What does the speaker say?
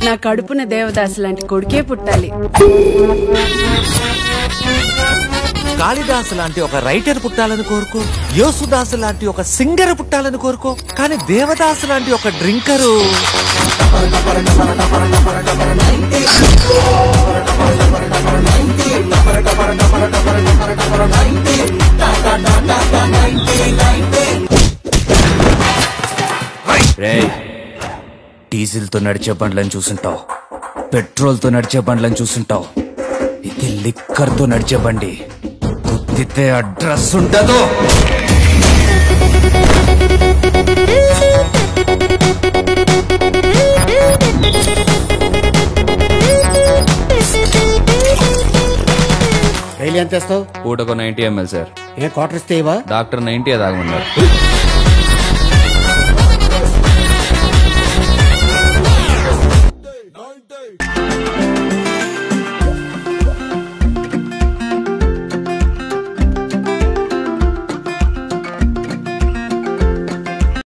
నా కడుపున దేవదాసు లాంటి కొడుకే పుట్టాలి కాళిదాసు లాంటి ఒక రైటర్ పుట్టాలని కోరుకో యోసుదాసు లాంటి ఒక సింగర్ పుట్టాలని కోరుకో కానీ దేవదాసు లాంటి ఒక డ్రింకరు రే డీజిల్ తో నడిచే బండ్లను చూసుంటావు పెట్రోల్ తో నడిచే బండ్లను చూసుంటావు ఇది లిక్కర్ తో నడిచే బండి గుద్దితే అడ్రస్ ఉండదు డైలీ ఎంత ఇస్తావు పూటకు ninety ML sir a quarter ఇస్తే ఇవా డాక్టర్ నైన్టీ తాగమన్నారు